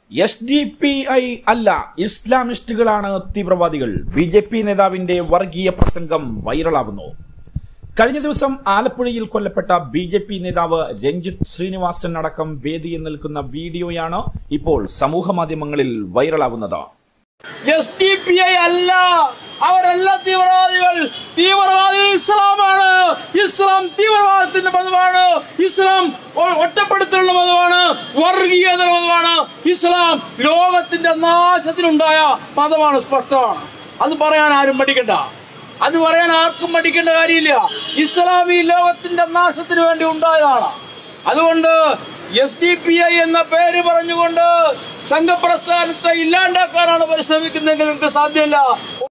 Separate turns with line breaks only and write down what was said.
S D P I അല്ല ഇസ്ലാമിസ്റ്റുകളാണ് തീവ്രവാദികൾ B J P നേതാവിന്റെ വർഗീയ പ്രസംഗം വൈറലാവുന്നു കഴിഞ്ഞ ദിവസം ആലപ്പുഴയിൽ കൊല്ലപ്പെട്ട ബി ജെ പി നേതാവ് രഞ്ജിത്ത് ശ്രീനിവാസൻ അടക്കം വേദിയിൽ നിൽക്കുന്ന വീഡിയോയാണ് ഇപ്പോൾ സമൂഹ മാധ്യമങ്ങളിൽ വൈറലാവുന്നത്
എസ് ഡി പി ഐ അല്ല അവരല്ല തീവ്രവാദികൾ തീവ്രവാദികൾ ഇസ്ലാമാണ് ഇസ്ലാം തീവ്രവാദത്തിന്റെ മതമാണ് ഇസ്ലാം ഒ- ഒറ്റപ്പെടുത്തലുള്ള മതമാണ് വർഗീയത മതമാണ് ഇസ്ലാം ലോകത്തിന്റെ നാശത്തിനുണ്ടായ മതമാണ് സ്പഷ്ടമാണ് അത് പറയാൻ ആരും മടിക്കണ്ട അത് പറയാൻ ആർക്കും മടിക്കേണ്ട കാര്യമില്ല ഇസ്ലാം ഈ ലോകത്തിന്റെ നാശത്തിന് വേണ്ടി ഉണ്ടായതാണ് അതുകൊണ്ട് എസ് ഡി പി ഐ എന്ന പേര് പറഞ്ഞുകൊണ്ട് സംഘപ്രസ്ഥാനത്തെ ഇല്ലാണ്ടാക്കാനാണ് പരിശ്രമിക്കുന്നതെങ്കിൽ നിങ്ങൾക്ക് സാധ്യമല്ല